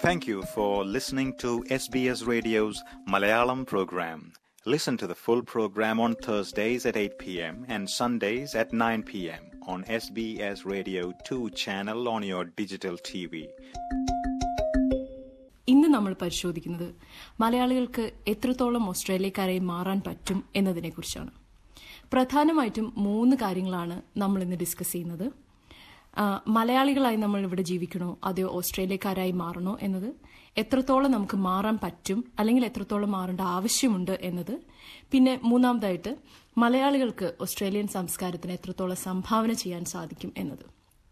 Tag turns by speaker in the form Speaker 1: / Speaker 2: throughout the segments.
Speaker 1: Thank you for listening to SBS Radio's Malayalam program. Listen to the full program on Thursdays at 8 p.m. and Sundays at 9 p.m. on SBS Radio 2 channel on your digital TV.
Speaker 2: ഇന്ന് നമ്മൾ പരിശോധിക്കുന്നത് മലയാളികൾക്ക് എത്രത്തോളം ഓസ്ട്രേലിയക്കാരായി മാറാൻ പറ്റും എന്നതിനെക്കുറിച്ചാണ് പ്രധാനമായിട്ടും മൂന്ന് കാര്യങ്ങളാണ് നമ്മൾ ഇന്ന് ഡിസ്കസ് ചെയ്യുന്നത് ആ, മലയാളികളായി നമ്മൾ ഇവിടെ ജീവിക്കണോ അതെയോ ഓസ്ട്രേലിയക്കാരായി മാറണോ എന്നത് എത്രത്തോളം നമുക്ക് മാറാൻ പറ്റും അല്ലെങ്കിൽ എത്രത്തോളം മാറേണ്ട ആവശ്യമുണ്ട് എന്നത് പിന്നെ മൂന്നാമതായിട്ട് മലയാളികൾക്ക് ഓസ്ട്രേലിയൻ സംസ്കാരത്തിന് എത്രത്തോളം സംഭാവന ചെയ്യാൻ സാധിക്കും എന്നത്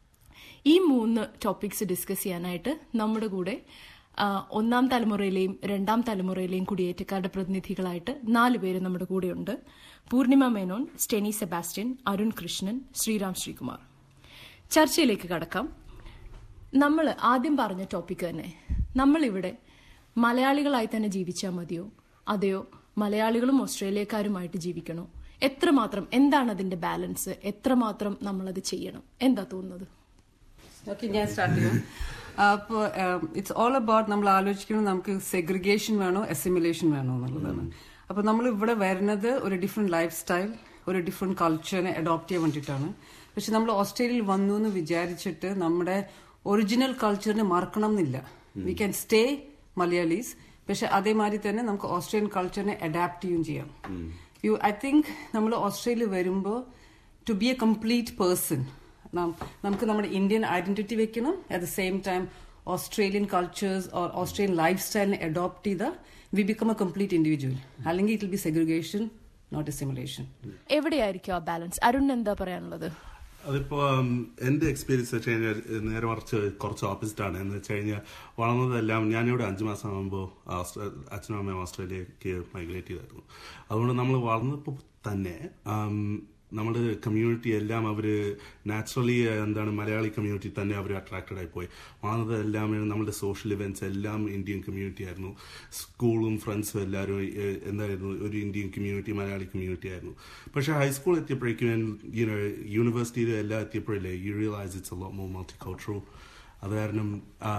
Speaker 2: ഈ മൂന്ന് ടോപ്പിക്സ് ഡിസ്കസ് ചെയ്യാനായിട്ട് നമ്മുടെ കൂടെ ആ, ഒന്നാം തലമുറയിലെയും രണ്ടാം തലമുറയിലെയും കുടിയേറ്റക്കാരുടെ പ്രതിനിധികളായിട്ട് നാല് പേര് നമ്മുടെ കൂടെയുണ്ട് പൂർണിമ മേനോൻ സ്റ്റെനി സെബാസ്റ്റ്യൻ അരുൺ കൃഷ്ണൻ ശ്രീറാം ശ്രീകുമാർ ചർച്ചയിലേക്ക് കടക്കാം നമ്മൾ ആദ്യം പറഞ്ഞ ടോപ്പിക് തന്നെ നമ്മളിവിടെ മലയാളികളായി തന്നെ ജീവിച്ചാൽ മതിയോ അതെയോ മലയാളികളും ഓസ്ട്രേലിയക്കാരുമായിട്ട് ജീവിക്കണോ എത്രമാത്രം എന്താണ് അതിന്റെ ബാലൻസ് എത്രമാത്രം നമ്മളത് ചെയ്യണം എന്താ തോന്നുന്നത്
Speaker 3: ഓക്കെ ഞാൻ സ്റ്റാർട്ട് ചെയ്യാം അപ്പോൾ ഇറ്റ്സ് ഓൾ അബൌട്ട് നമ്മൾ ആലോചിക്കുന്നത് നമുക്ക് സെഗ്രിഗേഷൻ വേണോ അസിമുലേഷൻ വേണോ എന്നുള്ളതാണ് അപ്പോൾ നമ്മൾ ഇവിടെ വരുന്നത് ഒരു ഡിഫറെന്റ് ലൈഫ് സ്റ്റൈൽ ഒരു ഡിഫറെന്റ് കൾച്ചറിനെ അഡോപ്റ്റ് ചെയ്യാൻ വേണ്ടിയിട്ടാണ് പക്ഷെ നമ്മൾ ഓസ്ട്രേലിയയിൽ വന്നു എന്ന് വിചാരിച്ചിട്ട് നമ്മുടെ ഒറിജിനൽ കൾച്ചറിനെ മറക്കണം എന്നില്ല വി ക്യാൻ സ്റ്റേ മലയാളീസ് പക്ഷെ അതേമാതിരി തന്നെ നമുക്ക് ഓസ്ട്രേലിയൻ കൾച്ചറിനെ അഡാപ്റ്റ് ചെയ്യുകയും ചെയ്യാം യു ഐ തിങ്ക് നമ്മൾ ഓസ്ട്രേലിയ വരുമ്പോൾ to be a complete person നാം നമുക്ക് നമ്മുടെ ഇന്ത്യൻ ഐഡന്റിറ്റി വെക്കണം at the same time Australian cultures or Australian life സ്റ്റൈലിനെ അഡോപ്റ്റ് ചെയ്ത we become a complete individual അല്ലെങ്കിൽ it will be segregation not a simulation
Speaker 2: എവിടെയായിരിക്കും ആ ബാലൻസ് അരുൺ എന്താ പറയാനുള്ളത്
Speaker 4: അതിപ്പോ ഉം, എന്റെ എക്സ്പീരിയൻസ് വെച്ച് കഴിഞ്ഞാൽ നേരെ മറിച്ച് കുറച്ച് ഓപ്പോസിറ്റ് ആണ് എന്ന് വെച്ച് കഴിഞ്ഞാൽ വളർന്നതെല്ലാം ഞാനിവിടെ അഞ്ചു മാസം ആകുമ്പോൾ അച്ഛനും അമ്മയും ഓസ്ട്രേലിയക്ക് മൈഗ്രേറ്റ് ചെയ്തായിരുന്നു അതുകൊണ്ട് നമ്മൾ വളർന്നപ്പോൾ തന്നെ ഉം, നമ്മുടെ കമ്മ്യൂണിറ്റി എല്ലാം അവര് നാച്ചുറലി എന്താണ് മലയാളി കമ്മ്യൂണിറ്റി തന്നെ അവർ അട്രാക്റ്റഡ് ആയി പോയി വളർന്നതെല്ലാം നമ്മുടെ സോഷ്യൽ ഇവന്റ്സ് എല്ലാം ഇന്ത്യൻ കമ്മ്യൂണിറ്റി ആയിരുന്നു സ്കൂളും ഫ്രണ്ട്സും എല്ലാവരും ഏഹ്, എന്തായിരുന്നു ഒരു ഇന്ത്യൻ കമ്മ്യൂണിറ്റി മലയാളി കമ്മ്യൂണിറ്റി ആയിരുന്നു പക്ഷെ ഹൈസ്കൂൾ എത്തിയപ്പോഴേക്കും യുനോ യൂണിവേഴ്സിറ്റിയിൽ എല്ലാം എത്തിയപ്പോഴല്ലേ you realise it's a lot more multicultural അത് കാരണം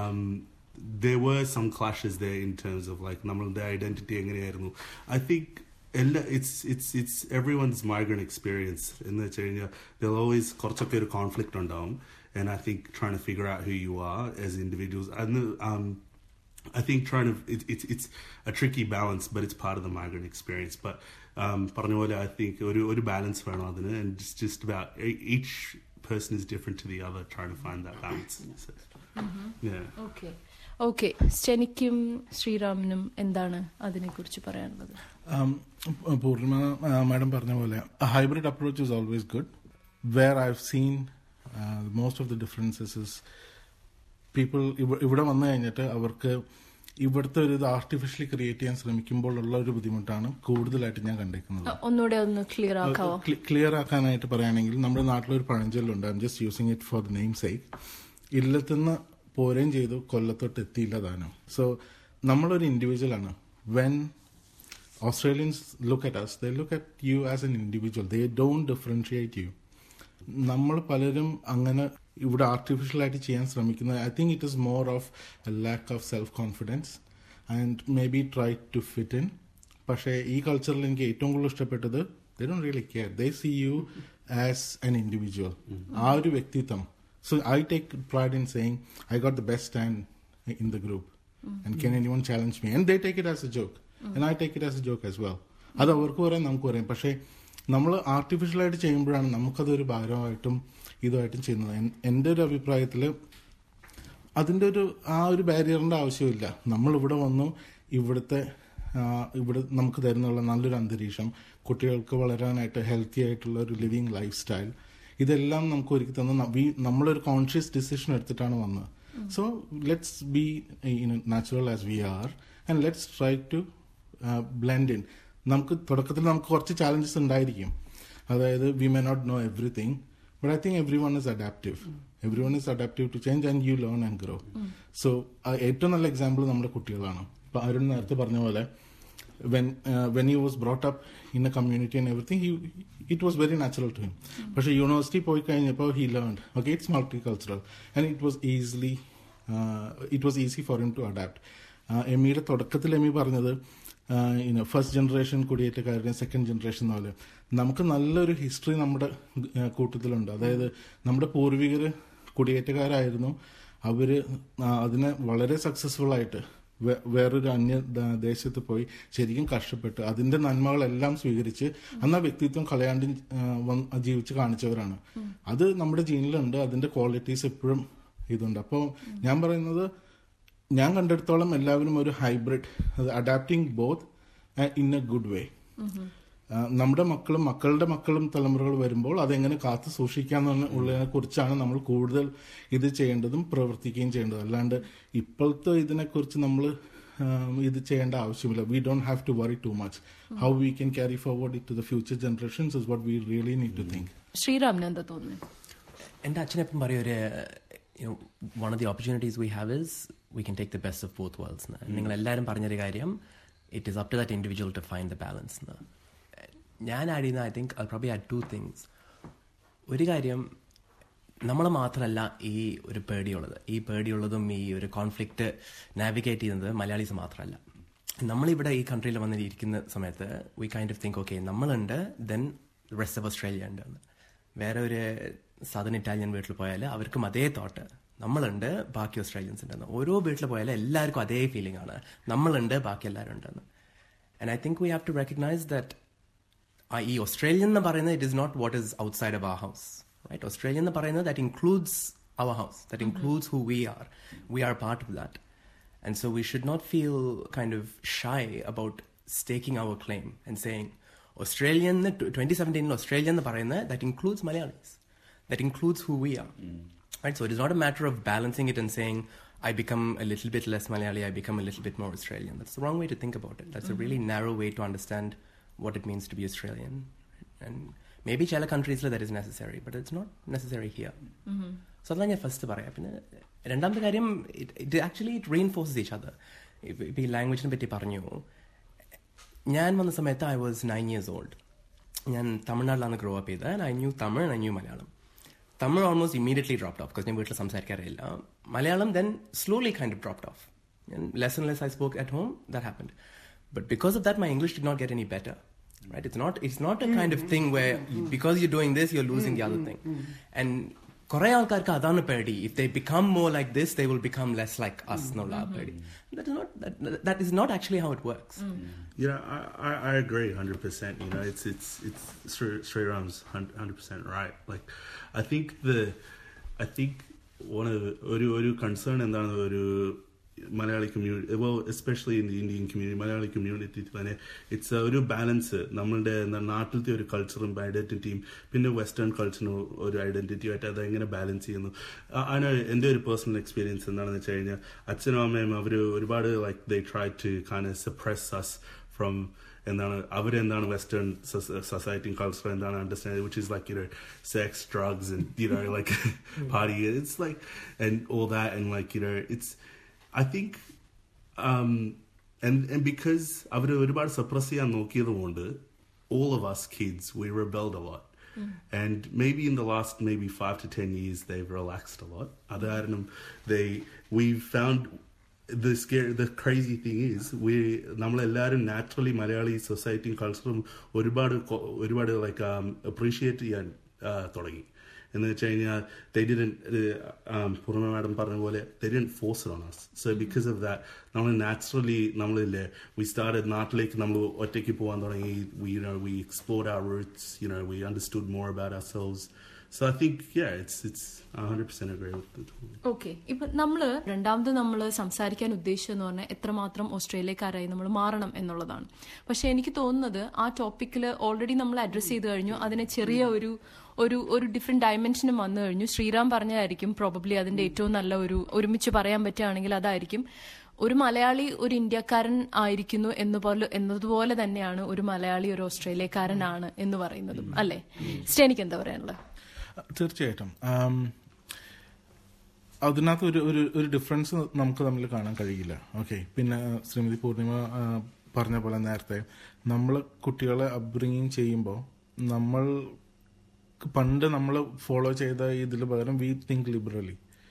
Speaker 4: there were some clashes there in terms of like നമ്മളുടെ ഐഡന്റിറ്റി എങ്ങനെയായിരുന്നു ഐ തിങ്ക് എല്ലാ it's it's it's everyone's migrant experience എന്ന് വെച്ച് കഴിഞ്ഞാൽ ദിൽ ഓൾവേസ് കുറച്ചൊക്കെ ഒരു കോൺഫ്ലിക്റ്റ് ഉണ്ടാവും and I think try to figure out who you are as individuals അന്ന് um, I think trying to it, it's it's a tricky balance, but it's part of the migrant experience. But um, പറഞ്ഞ പോലെ I think ഒരു ഒരു balance വേണം അതിന് and it's just about e- each person is different to the other, trying to find that balance. So, yeah.
Speaker 2: Okay okay സ്റ്റെനിക്കും ശ്രീറാമിനും എന്താണ് അതിനെക്കുറിച്ച് പറയാനുള്ളത്
Speaker 5: Um, പൂർണിമ മാഡം പറഞ്ഞ പോലെ hybrid approach is always good where I have seen most of the differences is people ഇവിടെ വന്നു കഴിഞ്ഞിട്ട് അവർക്ക് ഇവിടുത്തെ ഒരു ഇത് ആർട്ടിഫിഷ്യലി ക്രിയേറ്റ് ചെയ്യാൻ ശ്രമിക്കുമ്പോൾ ഉള്ള ഒരു ബുദ്ധിമുട്ടാണ് കൂടുതലായിട്ട് ഞാൻ കണ്ടേക്കുന്നത്
Speaker 2: ഒന്നുകൂടെ ഒന്ന് ക്ലിയർ ആക്കാവോ
Speaker 5: ക്ലിയർ ആക്കാനായിട്ട് പറയുകയാണെങ്കിൽ നമ്മുടെ നാട്ടിലൊരു പഴഞ്ചൊല്ലുണ്ട് I'm just using it for the name sake ഇല്ലത്തുനിന്ന് പോരുകയും ചെയ്തു കൊല്ലത്തോട്ട് എത്തിയില്ല താനും സോ നമ്മളൊരു ഇൻഡിവിജ്വൽ ആണ് when Australians look at us they look at you as an individual they don't differentiate you നമ്മൾ പലരും അങ്ങനെ ഇവിടെ ആർട്ടിഫിഷ്യൽ ആയിട്ട് ചെയ്യാൻ ശ്രമിക്കുന്നത് I think it is more of lack of self confidence and maybe try to fit in പക്ഷേ ഈ കൾച്ചറിൽ എനിക്ക് ഏറ്റവും കൂടുതൽ ഇഷ്ടപ്പെട്ടത് they don't really care they see you as an individual ആ ഒരു വ്യക്തിത്വം so I take pride in saying I got the best stand in the group and can anyone challenge me and they take it as a joke and I take it as a joke as well അത് അവർക്ക് പറയാം നമുക്ക് പറയാം പക്ഷേ നമ്മൾ ആർട്ടിഫിഷ്യലായിട്ട് ചെയ്യുമ്പോഴാണ് നമുക്കതൊരു ഭാരമായിട്ടും ഇതുമായിട്ടും ചെയ്യുന്നത് എൻ- എൻ്റെ ഒരു അഭിപ്രായത്തിൽ അതിൻ്റെ ഒരു ആ ഒരു ബാരിയറിൻ്റെ ആവശ്യമില്ല നമ്മൾ ഇവിടെ വന്നു ഇവിടുത്തെ ആ, ഇവിടെ നമുക്ക് തരുന്നുള്ള നല്ലൊരു അന്തരീക്ഷം കുട്ടികൾക്ക് വളരാനായിട്ട് ഹെൽത്തി ആയിട്ടുള്ള ഒരു ലിവിങ് ലൈഫ് സ്റ്റൈൽ ഇതെല്ലാം നമുക്ക് ഒരുക്കി തന്ന ന- we- നമ്മളൊരു കോൺഷ്യസ് ഡിസിഷൻ എടുത്തിട്ടാണ് വന്നത് so let's be natural as we are and let's try to blend in നമുക്ക് തുടക്കത്തിൽ നമുക്ക് കുറച്ച് ചാലഞ്ചസ് ഉണ്ടായിരിക്കും അതായത് we may not know everything but I think everyone is adaptive everyone is adaptive to change and you learn and grow so ഏറ്റവും നല്ല example നമ്മുടെ കുട്ടികളാണ് ഇപ്പൊ അരുൺ നേരത്തെ പറഞ്ഞ പോലെ when uh, when he was brought up in a community and everything he it was very natural to him പക്ഷെ university പോയി കഴിഞ്ഞപ്പോൾ he learned okay it's multicultural and it was easily it was easy for him to adapt എമിയുടെ തുടക്കത്തിൽ Amy പറഞ്ഞത് ഇനോ first generation കുടിയേറ്റക്കാരുടെയും second generation പോലെ നമുക്ക് നല്ലൊരു ഹിസ്റ്ററി നമ്മുടെ ആ, കൂട്ടത്തിലുണ്ട് അതായത് നമ്മുടെ പൂർവികർ കുടിയേറ്റക്കാരായിരുന്നു അവര് ആ, അതിനെ വളരെ സക്സസ്ഫുൾ ആയിട്ട് വേ- വേറൊരു അന്യ ദ- ദേശത്ത് പോയി ശരിക്കും കഷ്ടപ്പെട്ട് അതിന്റെ നന്മകളെല്ലാം സ്വീകരിച്ച് അന്ന് ആ വ്യക്തിത്വം കളയാണ്ട് ആ, വന്ന് ജീവിച്ച് കാണിച്ചവരാണ് അത് നമ്മുടെ ജീനിലുണ്ട് അതിന്റെ ക്വാളിറ്റീസ് എപ്പോഴും ഇതുണ്ട് അപ്പോൾ ഞാൻ പറയുന്നത് ഞാൻ കണ്ടെടുത്തോളം എല്ലാവരും ഒരു hybrid adapting both in a good way നമ്മുടെ മക്കളും മക്കളുടെ മക്കളും തലമുറകൾ വരുമ്പോൾ അതെങ്ങനെ കാത്തു സൂക്ഷിക്കാമെന്ന് ഉള്ളതിനെ കുറിച്ചാണ് നമ്മൾ കൂടുതൽ ഇത് ചെയ്യേണ്ടതും പ്രവർത്തിക്കുകയും ചെയ്യേണ്ടതും അല്ലാണ്ട് ഇപ്പോഴത്തെ ഇതിനെക്കുറിച്ച് നമ്മൾ ഇത് ചെയ്യേണ്ട ആവശ്യമില്ല we don't have to worry too much how we can carry forward it to the future generations is what we really need to think
Speaker 2: ശ്രീറാമിന് എന്താ തോന്നുന്നത്
Speaker 6: എൻ്റെ അച്ഛനെപ്പം പറയും ഒരു you one of the opportunities we have is we can take the best of both worlds നിങ്ങൾ എല്ലാവരും പറഞ്ഞൊരു കാര്യം it is up to that individual to find the balance എന്ന് ഞാൻ ആഡ് ചെയ്യുന്ന I think I probably add two things ഒരു കാര്യം നമ്മൾ മാത്രമല്ല ഈ ഒരു പേടിയുള്ളത് ഈ പേടിയുള്ളതും ഈ ഒരു കോൺഫ്ലിക്റ്റ് നാവിഗേറ്റ് ചെയ്യുന്നത് മലയാളീസ് മാത്രമല്ല നമ്മളിവിടെ ഈ കൺട്രിയിൽ വന്നിരിക്കുന്ന സമയത്ത് we kind of think okay നമ്മളുണ്ട് ദെൻ റെസ്റ്റ് ഓഫ് ഓസ്ട്രേലിയ ഉണ്ട് എന്ന് വേറെ ഒരു സദൻ ഇറ്റാലിയൻ വീട്ടിൽ പോയാൽ അവർക്കും അതേ തോട്ട് നമ്മളുണ്ട് ബാക്കി ഓസ്ട്രേലിയൻസ് ഉണ്ടെന്ന് ഓരോ വീട്ടിൽ പോയാലും എല്ലാവർക്കും അതേ ഫീലിംഗ് ആണ് നമ്മളുണ്ട് ബാക്കി എല്ലാവരും ഉണ്ടെന്ന് and I think we have to recognise that ആ ഈ ഓസ്ട്രേലിയൻ എന്ന് പറയുന്നത് it is not what is outside of our house right Australian എന്ന് പറയുന്നത് that includes our house that includes who we are we are part of that and so we should not feel kind of shy about staking our claim and saying Australian twenty സെവൻറ്റീനിൽ Australia എന്ന് പറയുന്നത് that includes Malayalis that includes who we are. Right? So it is not a matter of balancing it and saying, I become a little bit less Malayali, I become a little bit more Australian. That's the wrong way to think about it. That's a really narrow way to understand what it means to be Australian. And maybe ചില countries that is necessary, but it's not necessary here. So അതാണ് ഞാൻ first പറയാം പിന്നെ രണ്ടാമത്തെ കാര്യം it actually it reinforces each other ഇപ്പം ഈ ലാംഗ്വേജിനെ പറ്റി പറഞ്ഞു ഞാൻ വന്ന സമയത്ത് I was nine years old ഞാൻ തമിഴ്നാട്ടിലാണ് ഗ്രോ അപ്പ് ചെയ്തത് and I knew Tamil I knew Malayalam Tamil almost immediately dropped off because ഞാൻ വീട്ടിൽ സംസാരിക്കാറില്ല Malayalam then slowly kind of dropped off less and less I spoke at home that happened but because of that my English did not get any better right it's not it's not a kind of thing where because you're doing this you're losing the other thing and കുറെ ആൾക്കാർക്ക് അതാണ് പേടി if they become more like this they will become less like us എന്നുള്ള ആ പേടി that is not that is not actually how it works
Speaker 4: Yeah, I, I, I agree 100%. You know, it's, it's, it's Sri, Sri Ram's 100% right. Like, I think the, I think one of the, ഒരു ഒരു concern എന്താണ് ഒരു Malayali community well especially in the Indian community Malayali community തന്നെ it's ഒരു balance നമ്മളുടെ എന്താ നാട്ടിലത്തെ ഒരു കൾച്ചറും ഐഡന്റിറ്റിയും പിന്നെ വെസ്റ്റേൺ കൾച്ചറിനും ഒരു ഐഡന്റിറ്റിയും ആയിട്ട് അത് എങ്ങനെ ബാലൻസ് ചെയ്യുന്നു ആ- ആണ് എൻ്റെ ഒരു പേഴ്സണൽ എക്സ്പീരിയൻസ് എന്താണെന്ന് വെച്ച് കഴിഞ്ഞാൽ അച്ഛനും അമ്മയും അവർ ഒരുപാട് like they try to kind suppress us from എന്താണ് അവരെന്താണ് വെസ്റ്റേൺ സൊസൈറ്റി കൾച്ചർ എന്താണ് understand which is like you know sex drugs and you know like party it's like and all that and like you know it's I think and and because അവർ ഒരുപാട് suppress ചെയ്യാൻ നോക്കിയത് കൊണ്ട് all of us kids we rebelled a lot and maybe in the last maybe five to ten years they've relaxed a lot അത് കാരണം they we've found the scary the crazy thing is we നമ്മളെല്ലാവരും naturally Malayali സൊസൈറ്റിയും കൾച്ചറും ഒരുപാട് കൊ- ഒരുപാട് like appreciate ചെയ്യാൻ ആ, തുടങ്ങി എന്ന് വെച്ച് കഴിഞ്ഞാൽ they didn't പൂർണ്ണ മാഡം പറഞ്ഞ പോലെ they didn't force it on us so because of that നമ്മൾ നാച്ചുറലി നമ്മളില്ലേ we started നാട്ടിലേക്ക് നമ്മൾ ഒറ്റയ്ക്ക് പോകാൻ തുടങ്ങി we you know we explored our roots you know we understood more about ourselves so I think yeah it's it's I 100% agree with it
Speaker 2: okay ഇപ്പൊ നമ്മള് രണ്ടാമത് നമ്മൾ സംസാരിക്കാൻ ഉദ്ദേശിച്ചെന്ന് പറഞ്ഞാൽ എത്രമാത്രം ഓസ്ട്രേലിയക്കാരായി നമ്മൾ മാറണം എന്നുള്ളതാണ് പക്ഷെ എനിക്ക് തോന്നുന്നത് ആ ടോപ്പിക്കിൽ ഓൾറെഡി നമ്മൾ അഡ്രസ് ചെയ്ത് കഴിഞ്ഞു അതിനെ ചെറിയ ഒരു ഒരു ഒരു ഡിഫറെന്റ് ഡയമെൻഷനും വന്നു കഴിഞ്ഞു ശ്രീറാം പറഞ്ഞതായിരിക്കും പ്രോബബ്ലി അതിന്റെ ഏറ്റവും നല്ല ഒരു ഒരുമിച്ച് പറയാൻ പറ്റുകയാണെങ്കിൽ അതായിരിക്കും ഒരു മലയാളി ഒരു ഇന്ത്യക്കാരൻ ആയിരിക്കുന്നു എന്നുപോലെ എന്നതുപോലെ തന്നെയാണ് ഒരു മലയാളി ഒരു ഓസ്ട്രേലിയക്കാരനാണ് എന്ന് പറയുന്നതും അല്ലേ സ്റ്റേനിക്ക് എന്താ പറയാനുള്ളത്
Speaker 5: തീർച്ചയായിട്ടും ആം, അതിനകത്ത് ഒരു ഒരു ഒരു ഡിഫറൻസ് നമുക്ക് തമ്മിൽ കാണാൻ കഴിയില്ല ഓക്കെ പിന്നെ ശ്രീമതി പൂർണിമ ആ, പറഞ്ഞ പോലെ നേരത്തെ നമ്മൾ കുട്ടികളെ അപ്ബ്രിങ്ങിങ് ചെയ്യുമ്പോൾ നമ്മൾ പണ്ട് നമ്മൾ ഫോളോ ചെയ്ത ഇതിൽ പകരം we think liberally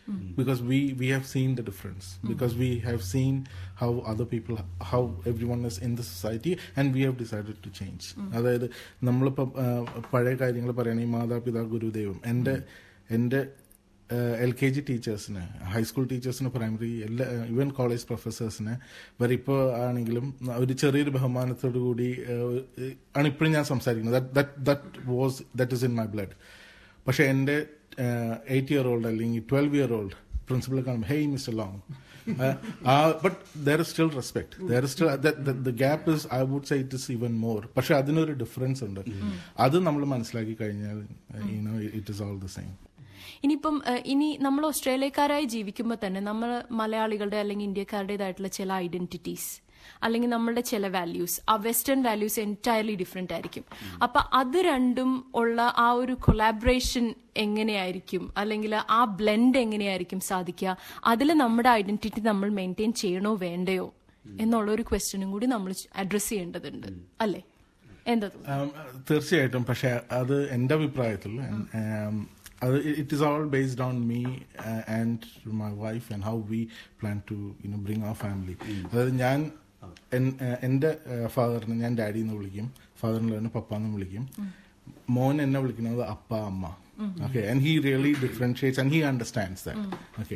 Speaker 5: because we we have seen the difference because we have seen how other people how everyone is in the society and we have decided to change അതായത് നമ്മളിപ്പോൾ പഴയ കാര്യങ്ങൾ പറയുകയാണെങ്കിൽ മാതാപിതാ ഗുരുദേവം എൻ്റെ എൻ്റെ എൽ കെ ജി ടീച്ചേഴ്സിന് high school ടീച്ചേഴ്സിന് പ്രൈമറി എല്ലാ ഈവൻ കോളേജ് പ്രൊഫസേഴ്സിന് വരെ ഇപ്പോൾ ആണെങ്കിലും ഒരു ചെറിയൊരു ബഹുമാനത്തോടു കൂടി ഏഹ്, ആണ് ഇപ്പോഴും ഞാൻ സംസാരിക്കുന്നത് that was that is in my blood പക്ഷെ എൻ്റെ എയ്റ്റ് ഇയർ ഓൾഡ് അല്ലെങ്കിൽ ട്വൽവ് ഇയർ ഓൾഡ് പ്രിൻസിപ്പൾ കാണും hey mister long but there is still respect there is still the gap is I would say it is even more പക്ഷെ അതിനൊരു difference ഉണ്ട് അത് നമ്മൾ മനസ്സിലാക്കി കഴിഞ്ഞാൽ you know it is all the same
Speaker 2: ഇനിയിപ്പം ഏഹ്, ഇനി നമ്മൾ ഓസ്ട്രേലിയക്കാരായി ജീവിക്കുമ്പോൾ തന്നെ നമ്മൾ മലയാളികളുടെ അല്ലെങ്കിൽ ഇന്ത്യക്കാരുടേതായിട്ടുള്ള ചില ഐഡന്റിറ്റീസ് അല്ലെങ്കിൽ നമ്മളുടെ ചില വാല്യൂസ് ആ വെസ്റ്റേൺ വാല്യൂസ് എൻറ്റയർലി ഡിഫറെന്റ് ആയിരിക്കും അപ്പൊ അത് രണ്ടും ഉള്ള ആ ഒരു കൊളാബറേഷൻ എങ്ങനെയായിരിക്കും അല്ലെങ്കിൽ ആ ബ്ലെൻഡ് എങ്ങനെയായിരിക്കും സാധിക്കുക അതിൽ നമ്മുടെ ഐഡന്റിറ്റി നമ്മൾ മെയിൻറ്റെയിൻ ചെയ്യണോ വേണ്ടയോ എന്നുള്ള ഒരു ക്വസ്റ്റ്യനും കൂടി നമ്മൾ അഡ്രസ് ചെയ്യേണ്ടതുണ്ട് അല്ലേ എന്താ തോന്നുന്നു
Speaker 5: Um, തീർച്ചയായിട്ടും പക്ഷെ അത് എൻ്റെ അഭിപ്രായത്തിൽ um, അത് it is all based on me and my wife and how we plan to you know bring our family അതായത് ഞാൻ എൻ- uh, എൻ്റെ ഫാദറിനെ ഞാൻ ഡാഡി എന്ന് വിളിക്കും ഫാദറിനെ തന്നെ പപ്പ എന്ന് വിളിക്കും മോൻ എന്നെ വിളിക്കുന്നത് അപ്പ അമ്മ okay and he really differentiates and he understands that okay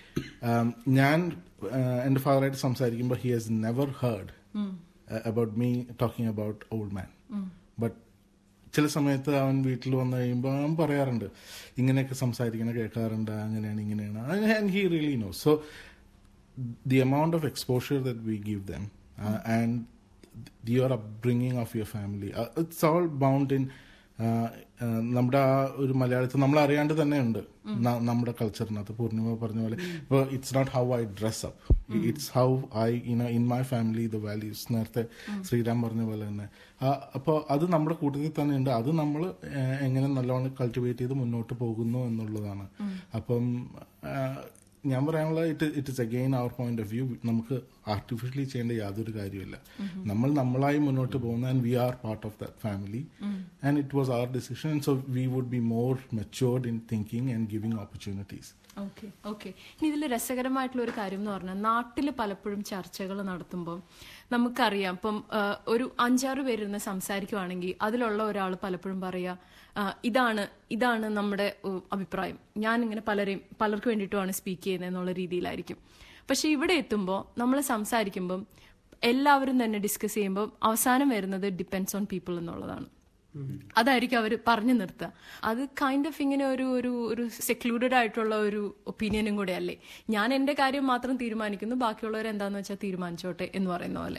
Speaker 5: ഞാൻ uh, എൻ്റെ ഫാദറായിട്ട് സംസാരിക്കുമ്പോൾ he has never heard about me talking about old man but ചില സമയത്ത് അവൻ വീട്ടിൽ വന്നു കഴിയുമ്പോൾ അവൻ പറയാറുണ്ട് ഇങ്ങനെയൊക്കെ സംസാരിക്കണ കേൾക്കാറുണ്ട് അങ്ങനെയാണ് ഇങ്ങനെയാണ് and he really know so the amount of exposure that we give them uh, and your upbringing of your family uh, it's all bound in uh, uh, നമ്മുടെ ആ ഒരു മലയാളത്തിൽ നമ്മൾ അറിയാണ്ട് തന്നെ ഉണ്ട് ന- നമ്മുടെ കൾച്ചറിനകത്ത് പൂർണിമ പറഞ്ഞ പോലെ ഇപ്പോൾ it's not how I dress up it's how I you know in my family the values നേരത്തെ ശ്രീരാം പറഞ്ഞ പോലെ തന്നെ അപ്പോൾ അത് നമ്മുടെ കൂട്ടത്തിൽ തന്നെ ഉണ്ട് അത് നമ്മൾ എങ്ങനെ നല്ലോണം കൾട്ടിവേറ്റ് ചെയ്ത് മുന്നോട്ട് പോകുന്നു എന്നുള്ളതാണ് അപ്പം ആ, ഞാൻ പറയാനുള്ള it it is again our point of view നമുക്ക് ആർട്ടിഫിഷ്യലി ചെയ്യേണ്ട യാതൊരു കാര്യമില്ല നമ്മൾ നമ്മളായി മുന്നോട്ട് പോകുന്ന and we are part of that family and it was our decision so we would be more matured in thinking and giving opportunities
Speaker 2: okay okay ഇനി ഇതിൽ രസകരമായിട്ടുള്ള ഒരു കാര്യം എന്ന് പറഞ്ഞാൽ നാട്ടിൽ പലപ്പോഴും ചർച്ചകൾ നടത്തുമ്പോൾ നമുക്കറിയാം ഇപ്പം ആ, ഒരു അഞ്ചാറ് പേരിരുന്ന് സംസാരിക്കുവാണെങ്കിൽ അതിലുള്ള ഒരാൾ പലപ്പോഴും പറയാ ആ, ഇതാണ് ഇതാണ് നമ്മുടെ ഉം, അഭിപ്രായം ഞാൻ ഇങ്ങനെ പലരെയും പലർക്ക് വേണ്ടിയിട്ടുമാണ് സ്പീക്ക് ചെയ്യുന്നത് എന്നുള്ള രീതിയിലായിരിക്കും പക്ഷെ ഇവിടെ എത്തുമ്പോൾ നമ്മൾ സംസാരിക്കുമ്പം എല്ലാവരും തന്നെ ഡിസ്കസ് ചെയ്യുമ്പോൾ അവസാനം വരുന്നത് ഡിപ്പെൻസ് ഓൺ പീപ്പിൾ എന്നുള്ളതാണ് അതായിരിക്കും അവർ പറഞ്ഞു നിർത്തുക അത് കൈൻഡ് ഓഫ് ഇങ്ങനെ ഒരു ഒരു ഒരു സെക്ലൂഡഡ് ആയിട്ടുള്ള ഒരു ഒപ്പീനിയനും കൂടെ അല്ലേ ഞാൻ എന്റെ കാര്യം മാത്രം തീരുമാനിക്കുന്നു ബാക്കിയുള്ളവർ എന്താന്ന് വെച്ചാൽ തീരുമാനിച്ചോട്ടെ എന്ന് പറയുന്ന പോലെ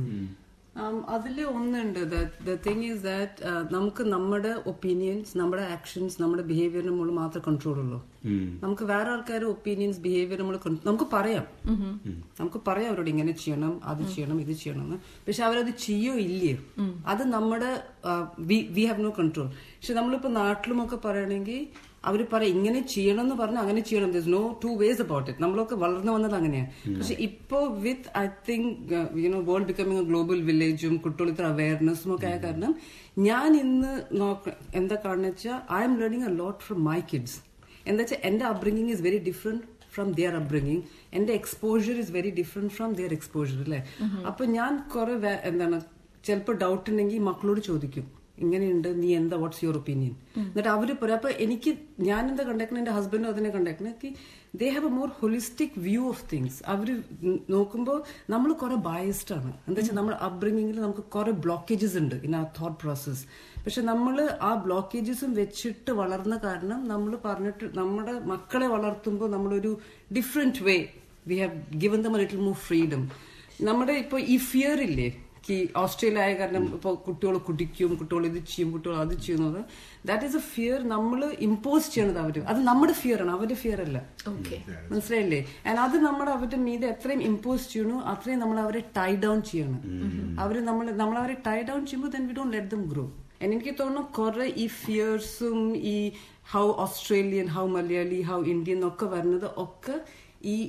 Speaker 3: അതിൽ ഒന്നുണ്ട് ദ തിങ് ഈസ് ദാറ്റ് നമുക്ക് നമ്മുടെ ഒപ്പീനിയൻസ് നമ്മുടെ ആക്ഷൻസ് നമ്മുടെ ബിഹേവിയറിന് മുകളിൽ മാത്രമേ കൺട്രോൾ ഉള്ളൂ നമുക്ക് വേറെ ആൾക്കാരുടെ ഒപ്പീനിയൻസ് ബിഹേവിയർ നമ്മൾ നമുക്ക് പറയാം നമുക്ക് പറയാം അവരോട് ഇങ്ങനെ ചെയ്യണം അത് ചെയ്യണം ഇത് ചെയ്യണം എന്ന് പക്ഷെ അവരത് ചെയ്യോ ഇല്ലയോ അത് നമ്മുടെ വി ഹാവ് നോ കൺട്രോൾ പക്ഷെ നമ്മളിപ്പോ നാട്ടിലുമൊക്കെ പറയണമെങ്കിൽ അവർ പറയും ഇങ്ങനെ ചെയ്യണം എന്ന് പറഞ്ഞാൽ അങ്ങനെ ചെയ്യണം this no two ways about it നമ്മളൊക്കെ വളർന്നു വന്നത് അങ്ങനെയാണ് പക്ഷെ ഇപ്പോ with I think you know world becoming a global വില്ലേജും കുട്ടികൾ ഇത്ര അവയർനെസ്സും ഒക്കെ ആയ കാരണം ഞാൻ ഇന്ന് നോക്ക എന്താ കാണുന്ന വെച്ചാൽ I'm learning a lot from my kids എന്താ വെച്ചാൽ എന്റെ upbringing is very different from their upbringing എന്റെ exposure is very different from their exposure അല്ലേ അപ്പൊ ഞാൻ കുറെ എന്താണ് ചിലപ്പോൾ ഡൗട്ട് ഉണ്ടെങ്കിൽ മക്കളോട് ചോദിക്കും ഇങ്ങനെയുണ്ട് നീ എന്താ വാട്ട്സ് യുവർ ഒപ്പീനിയൻ എന്നിട്ട് അവര് പറയാം അപ്പൊ എനിക്ക് ഞാൻ എന്താ കണ്ടേക്കണ എന്റെ ഹസ്ബൻഡും അതിനെ കണ്ടേക്കണ they have a more holistic view of things അവര് നോക്കുമ്പോൾ നമ്മൾ കുറെ ബയസ്ഡ് ആണ് എന്താ വെച്ചാൽ നമ്മുടെ അപ്ബ്രിങ്ങിങ്ങിൽ നമുക്ക് കുറെ ബ്ലോക്കേജസ് ഉണ്ട് ഇൻ ആ തോട്ട് പ്രോസസ് പക്ഷെ നമ്മൾ ആ ബ്ലോക്കേജസും വെച്ചിട്ട് വളർന്ന കാരണം നമ്മൾ പറഞ്ഞിട്ട് നമ്മുടെ മക്കളെ വളർത്തുമ്പോൾ നമ്മളൊരു different way we have given them little more freedom നമ്മുടെ ഇപ്പൊ ഈ ഫിയർ ഇല്ലേ ഈ ഓസ്ട്രേലിയ ആയ കാരണം ഇപ്പൊ കുട്ടികൾ കുടിക്കും കുട്ടികൾ ഇത് ചെയ്യും കുട്ടികൾ അത് ചെയ്യുന്നത് ദാറ്റ് ഈസ് എ ഫിയർ നമ്മൾ ഇമ്പോസ് ചെയ്യണത് അവര് അത് നമ്മുടെ ഫിയർ ആണ് അവരുടെ ഫിയർ അല്ല മനസ്സിലായില്ലേ ആൻഡ് അത് നമ്മൾ അവരുടെ മീതെ എത്രയും ഇമ്പോസ് ചെയ്യണു അത്രയും നമ്മൾ അവരെ ടൈ ഡൗൺ ചെയ്യണം അവര് നമ്മൾ നമ്മൾ അവരെ ടൈ ഡൗൺ ചെയ്യുമ്പോൾ then we don't let them grow എനിക്ക് തോന്നുന്നു കുറെ ഈ ഫിയേഴ്സും ഈ how Australian how Malayali how Indian ഒക്കെ വരുന്നത് ഒക്കെ ഈ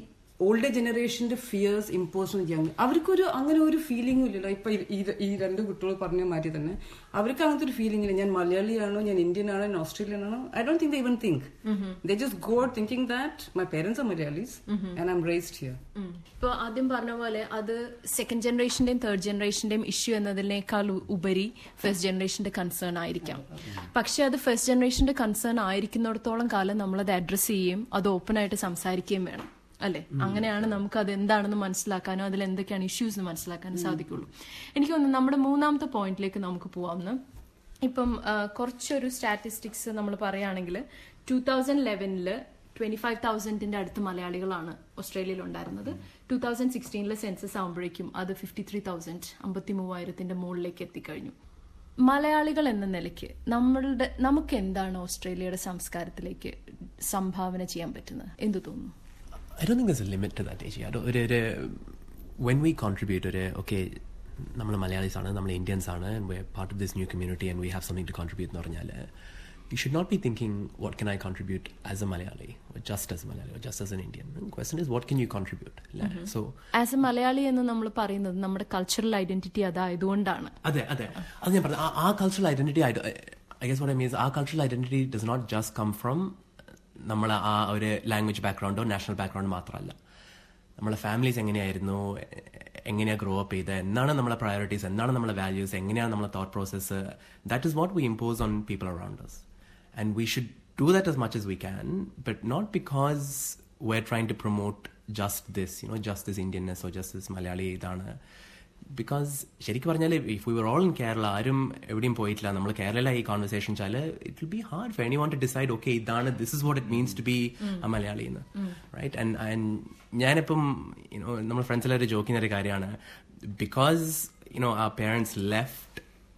Speaker 3: ഓൾഡ് ജനറേഷന്റെ ഫിയേഴ്സ് ഇമ്പോസ് ചെയ്യാൻ അവർക്കൊരു അങ്ങനെ ഒരു ഫീലിംഗും ഇല്ലല്ലോ ഇപ്പൊ ഈ- ഈ- ഈ രണ്ട് കുട്ടികൾ പറഞ്ഞ മാതിരി തന്നെ അവർക്ക് അങ്ങനത്തെ ഒരു ഫീലിംഗ് ഇല്ല ഞാൻ മലയാളിയാണോ ഞാൻ ഇന്ത്യൻ ആണോ ഞാൻ ഓസ്ട്രേലിയൻ ആണോ I don't think they even think they just go thinking that my parents are Malayalis and I'm raised here
Speaker 2: ഇപ്പോൾ ആദ്യം പറഞ്ഞ പോലെ അത് സെക്കൻഡ് ജനറേഷന്റെയും തേർഡ് ജനറേഷന്റെയും ഇഷ്യൂ എന്നതിനേക്കാൾ ഉ- ഉപരി ഫസ്റ്റ് ജനറേഷന്റെ കൺസേൺ ആയിരിക്കാം പക്ഷെ അത് ഫസ്റ്റ് ജനറേഷന്റെ കൺസേൺ ആയിരിക്കുന്നിടത്തോളം കാലം നമ്മളത് അഡ്രസ്സ് ചെയ്യുകയും അത് ഓപ്പൺ ആയിട്ട് സംസാരിക്കുകയും വേണം അല്ലെ അങ്ങനെയാണ് നമുക്ക് അത് എന്താണെന്ന് മനസ്സിലാക്കാനോ അതിൽ എന്തൊക്കെയാണ് ഇഷ്യൂസ് എന്ന് മനസ്സിലാക്കാനോ സാധിക്കുള്ളൂ എനിക്ക് തോന്നുന്നു നമ്മുടെ മൂന്നാമത്തെ പോയിന്റിലേക്ക് നമുക്ക് പോവാമെന്ന് ഇപ്പം ആ, കുറച്ചൊരു സ്റ്റാറ്റിസ്റ്റിക്സ് നമ്മൾ പറയുകയാണെങ്കിൽ ടൂ തൗസൻഡ് ലെവനില് ട്വന്റി ഫൈവ് തൗസൻഡിന്റെ അടുത്ത് മലയാളികളാണ് ഓസ്ട്രേലിയയിൽ ഉണ്ടായിരുന്നത് ടൂ തൗസൻഡ് സിക്സ്റ്റീനിലെ സെൻസസ് ആകുമ്പോഴേക്കും അത് ഫിഫ്റ്റി ത്രീ തൗസൻഡ് അമ്പത്തി മൂവായിരത്തിന്റെ മുകളിലേക്ക് എത്തിക്കഴിഞ്ഞു മലയാളികൾ എന്ന നിലയ്ക്ക് നമ്മളുടെ നമുക്ക് എന്താണ് ഓസ്ട്രേലിയയുടെ സംസ്കാരത്തിലേക്ക് സംഭാവന ചെയ്യാൻ പറ്റുന്നത് എന്തു തോന്നുന്നു
Speaker 6: I don't think there's a limit to that, Asia. I don't, ഒരു, ഒരു, when we contribute, ഒരു, okay, നമ്മൾ മലയാളീസ് ആണ് നമ്മൾ ഇന്ത്യൻസ് ആണ് and we're part of this new community and we have something to contribute എന്ന് പറഞ്ഞാൽ you should not be thinking what can I contribute as a Malayali or just as a Malayali or just as an Indian. The question is what can you contribute? So
Speaker 2: as a Malayali എന്ന് നമ്മൾ പറയുന്നത് നമ്മുടെ cultural identity അതായതുകൊണ്ടാണ്
Speaker 6: അതെ അതെ അത് ഞാൻ പറഞ്ഞു ആ cultural identity I guess what I means ആ cultural identity does not just come from നമ്മളെ ആ ഒരു ലാംഗ്വേജ് ബാക്ക്ഗ്രൗണ്ടോ നാഷണൽ ബാക്ക്ഗ്രൗണ്ട് മാത്രമല്ല നമ്മളെ ഫാമിലീസ് എങ്ങനെയായിരുന്നു എ- എങ്ങനെയാ ഗ്രോ അപ്പ് ചെയ്ത് എന്താണ് നമ്മളെ പ്രയോറിറ്റീസ് എന്താണ് നമ്മളെ വാല്യൂസ് എങ്ങനെയാണ് നമ്മളെ thought process that is what we impose on people around us and we should do that as much as we can but not because we're trying to promote just this you know just this indianness or just this malayali ഇതാണ് because ശരിക്കും പറഞ്ഞാൽ if we were all in Kerala ആരും എവിടെയും പോയിട്ടില്ല നമ്മൾ കേരളയിലെ ഈ conversation വെച്ചാൽ it will be hard for any want to decide okay ഇതാണ് this is what it means to be a Malayali എന്ന് റൈറ്റ് ആൻഡ് ആൻഡ് ഞാനിപ്പം യുനോ നമ്മൾ ഫ്രണ്ട്സ് എല്ലാവരും ജോക്കുന്ന ഒരു കാര്യമാണ് ബിക്കോസ് യുനോ ആ parents left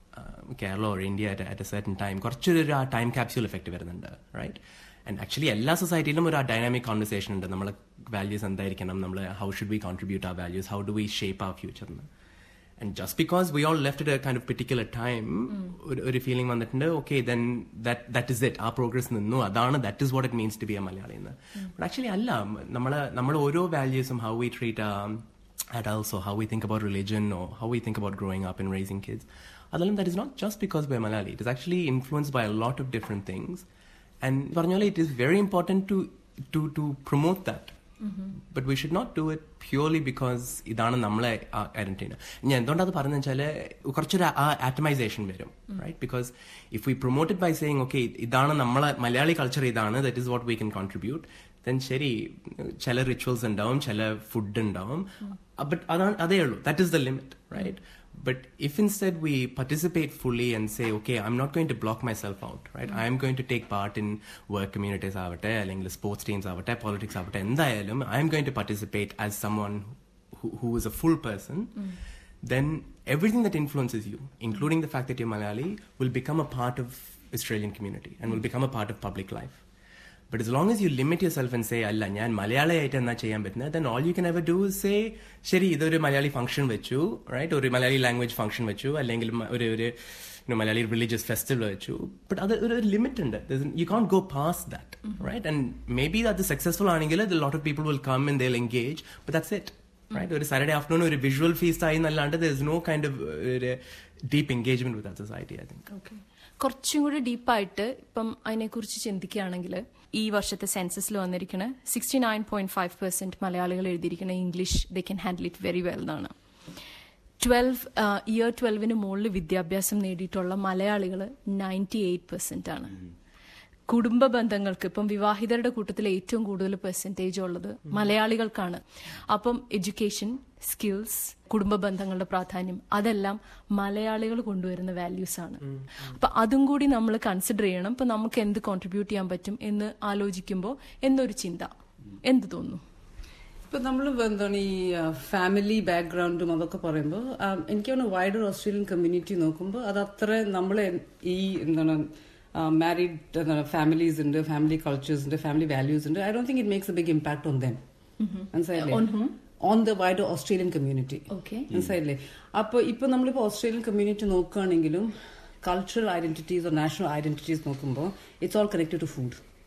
Speaker 6: Kerala or India at a certain time കുറച്ചൊരു ആ ടൈം ക്യാപ്സ്യൂൾ എഫക്ട് വരുന്നുണ്ട് റൈറ്റ് ആൻഡ് ആക്ച്വലി എല്ലാ സൊസൈറ്റിയിലും ഒരു ആ ഡൈനാമിക് കോൺവെർസേഷൻ ഉണ്ട് നമ്മളെ വാല്യൂസ് എന്തായിരിക്കണം നമ്മൾ ഹൗ ഷുഡ് വി കോൺട്രിബ്യൂട്ട് ആ values how do we shape ആ ഫ്യൂച്ചർ എന്ന് and just because we all left a kind of particular time ഒരു ഫീലിംഗ് വന്നിട്ടുണ്ട് okay then that is it ആ പ്രോഗ്രസ് നിന്നു അതാണ് that is what it means to be a Malayali എന്ന് but actually അല്ല നമ്മളെ നമ്മൾ ഓരോ വാല്യൂസും how we treat adults or how we think about religion or how we think about growing up and raising kids. Adalam, that is not just because we're Malayali. It is actually influenced by a lot of different things. And Varnyola, it is very important to to to promote that. But we should not do it purely because ഇതാണ് നമ്മളെ identity ഞാൻ എന്തുകൊണ്ടത് പറഞ്ഞത് വെച്ചാൽ കുറച്ചൊരു ആ atomisation വരും right because if we promoted by saying okay ഇതാണ് നമ്മളെ മലയാളി കൾച്ചർ ഇതാണ് that is what we can contribute then ശരി ചില റിച്വൽസ് ഉണ്ടാവും ചില ഫുഡ് ഉണ്ടാവും ബട്ട് അതാണ് അതേ ഉള്ളൂ that is the limit right But if instead we participate fully and say, okay, I'm not going to block myself out, right? I am going to take part in work communities ആവട്ടെ അല്ലെങ്കിൽ sports teams ആവട്ടെ politics ആവട്ടെ എന്തായാലും I'm going to participate as someone who is a full person, then everything that influences you, including the fact that you're Malayali, will become a part of Australian community and will become a part of public life. But as long as you limit yourself and say, അല്ല ഞാൻ മലയാളിയായിട്ട് എന്നാ ചെയ്യാൻ പറ്റുന്നത് then all you can ever do is say, ശരി ഇതൊരു Malayali function വെച്ചു right ഒരു Malayali language function വെച്ചു അല്ലെങ്കിൽ മ- ഒരു ഒരു you know, Malayali religious festival വെച്ചു ബട്ട് അത് ഒരു ലിമിറ്റ് ഉണ്ട് you can go pass that right and maybe അത് സക്സസ്ഫുൾ ആണെങ്കിൽ lot of people will come in they'll engage but that's it right ഒരു സാറ്റർഡേ ആഫ്റ്റർനൂൺ ഒരു വിഷ്വൽ ഫീസ്റ്റ് ആയി എന്നല്ലാണ്ട് there is no kind of ഒരു deep engagement with society I think
Speaker 2: okay കുറച്ചും കൂടി ഡീപ്പായിട്ട് ഇപ്പം അതിനെക്കുറിച്ച് ചിന്തിക്കുകയാണെങ്കിൽ ഈ വർഷത്തെ സെൻസസിൽ വന്നിരിക്കണ sixty nine point five percent മലയാളികൾ എഴുതിയിരിക്കുന്ന English they can handle it very well എന്നാണ് ട്വൽവ് ഇയർ ട്വൽവിന് മുകളിൽ വിദ്യാഭ്യാസം നേടിയിട്ടുള്ള മലയാളികൾ നയൻറ്റി എയ്റ്റ് പെർസെന്റ് ആണ് കുടുംബ ബന്ധങ്ങൾക്ക് ഇപ്പം വിവാഹിതരുടെ കൂട്ടത്തിൽ ഏറ്റവും കൂടുതൽ പെർസെൻറ്റേജ് ഉള്ളത് മലയാളികൾക്കാണ് അപ്പം എഡ്യൂക്കേഷൻ സ്കിൽസ് കുടുംബ ബന്ധങ്ങളുടെ പ്രാധാന്യം അതെല്ലാം മലയാളികൾ കൊണ്ടുവരുന്ന വാല്യൂസ് ആണ് അപ്പൊ അതും കൂടി നമ്മൾ കൺസിഡർ ചെയ്യണം ഇപ്പൊ നമുക്ക് എന്ത് കോൺട്രിബ്യൂട്ട് ചെയ്യാൻ പറ്റും എന്ന് ആലോചിക്കുമ്പോൾ എന്നൊരു ചിന്ത എന്ത് തോന്നുന്നു
Speaker 3: ഇപ്പൊ നമ്മൾ എന്താണ് ഈ ഫാമിലി ബാക്ക്ഗ്രൗണ്ടും അതൊക്കെ പറയുമ്പോൾ എനിക്ക് തോന്നുന്നു വൈഡർ ഓസ്ട്രേലിയൻ കമ്മ്യൂണിറ്റി നോക്കുമ്പോൾ അത് അത്ര നമ്മൾ ഈ എന്താണ് മാരീഡ് എന്താണ് ഫാമിലീസ് ഉണ്ട് ഫാമിലി കൾച്ചേഴ്സ് ഉണ്ട് ഫാമിലി വാല്യൂസ് ഉണ്ട് I don't think it makes a big impact on them മനസ്സിലായില്ലേ on the wider Australian community
Speaker 2: Okay.
Speaker 3: മനസ്സിലായില്ലേ അപ്പൊ ഇപ്പൊ നമ്മളിപ്പോ ഓസ്ട്രേലിയൻ കമ്മ്യൂണിറ്റി നോക്കുകയാണെങ്കിലും കൾച്ചറൽ ഐഡന്റിറ്റീസ് നാഷണൽ ഐഡന്റിറ്റീസ് നോക്കുമ്പോൾ it's all connected to food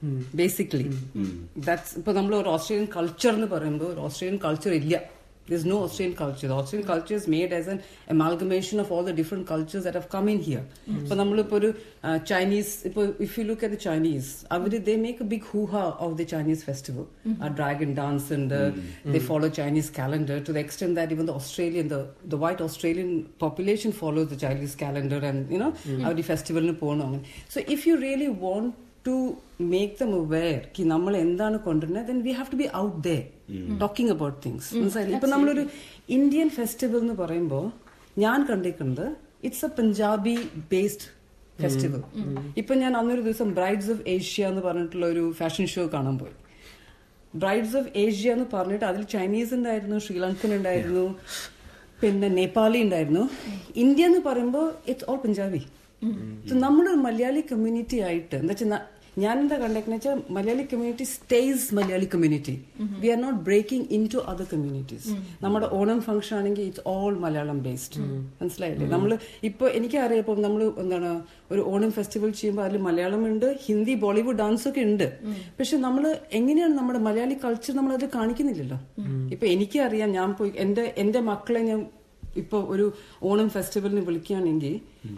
Speaker 3: basically that's ഇപ്പൊ നമ്മൾ ഒരു ഓസ്ട്രേലിയൻ കൾച്ചർ എന്ന് പറയുമ്പോൾ ഒരു ഓസ്ട്രേലിയൻ കൾച്ചർ ഇല്ല There's no Australian culture. The Australian culture is made as an amalgamation of all the different cultures that have come in here. ഇപ്പൊ നമ്മളിപ്പോ ഒരു ചൈനീസ് ഇപ്പൊ if you look at the Chinese അവര് they make a big hoo-ha of the Chinese festival ആ dragon dance ഉണ്ട് they follow Chinese calendar to the extent that even the Australian, the, the white Australian population follows the Chinese calendar and, you know, അവര് ഫെസ്റ്റിവലിന് പോകണം അങ്ങനെ so if you really want to make them aware കി നമ്മൾ എന്താണ് കൊണ്ടുവരുന്നത് then we have to be out there talking about things മനസ്സിലായില്ലേ ഇപ്പൊ നമ്മളൊരു ഇന്ത്യൻ ഫെസ്റ്റിവൽ എന്ന് പറയുമ്പോൾ ഞാൻ കണ്ടിട്ടുണ്ട് it's a Punjabi based festival ഇപ്പൊ ഞാൻ അന്നൊരു ദിവസം ബ്രൈഡ്സ് ഓഫ് ഏഷ്യ എന്ന് പറഞ്ഞിട്ടുള്ള ഒരു ഫാഷൻ ഷോ കാണാൻ പോയി ബ്രൈഡ്സ് ഓഫ് ഏഷ്യ എന്ന് പറഞ്ഞിട്ട് അതിൽ ചൈനീസ് ഉണ്ടായിരുന്നു ശ്രീലങ്കൻ ഉണ്ടായിരുന്നു പിന്നെ നേപ്പാളി ഉണ്ടായിരുന്നു ഇന്ത്യ എന്ന് പറയുമ്പോൾ ഇറ്റ്സ് ഓൾ പഞ്ചാബി So നമ്മളൊരു മലയാളി കമ്മ്യൂണിറ്റി ആയിട്ട് എന്താ വെച്ചാൽ ഞാൻ എന്താ കണ്ടേക്കെന്ന് വെച്ചാൽ Malayali community stays Malayali community we are not breaking in to other communities നമ്മുടെ ഓണം ഫംഗ്ഷൻ ആണെങ്കിൽ ഇറ്റ്സ് ഓൾ മലയാളം ബേസ്ഡ് മനസ്സിലായില്ലേ നമ്മൾ ഇപ്പൊ എനിക്കറിയാം ഇപ്പം നമ്മൾ എന്താണ് ഒരു ഓണം ഫെസ്റ്റിവൽ ചെയ്യുമ്പോൾ അതിൽ മലയാളം ഉണ്ട് ഹിന്ദി ബോളിവുഡ് ഡാൻസ് ഒക്കെ ഉണ്ട് പക്ഷെ നമ്മൾ എങ്ങനെയാണ് നമ്മുടെ മലയാളി കൾച്ചർ നമ്മൾ അത് കാണിക്കുന്നില്ലല്ലോ ഇപ്പൊ എനിക്കറിയാം ഞാൻ പോയി എന്റെ എന്റെ മക്കളെ ഞാൻ ഇപ്പൊ ഒരു ഓണം ഫെസ്റ്റിവലിന് വിളിക്കുകയാണെങ്കിൽ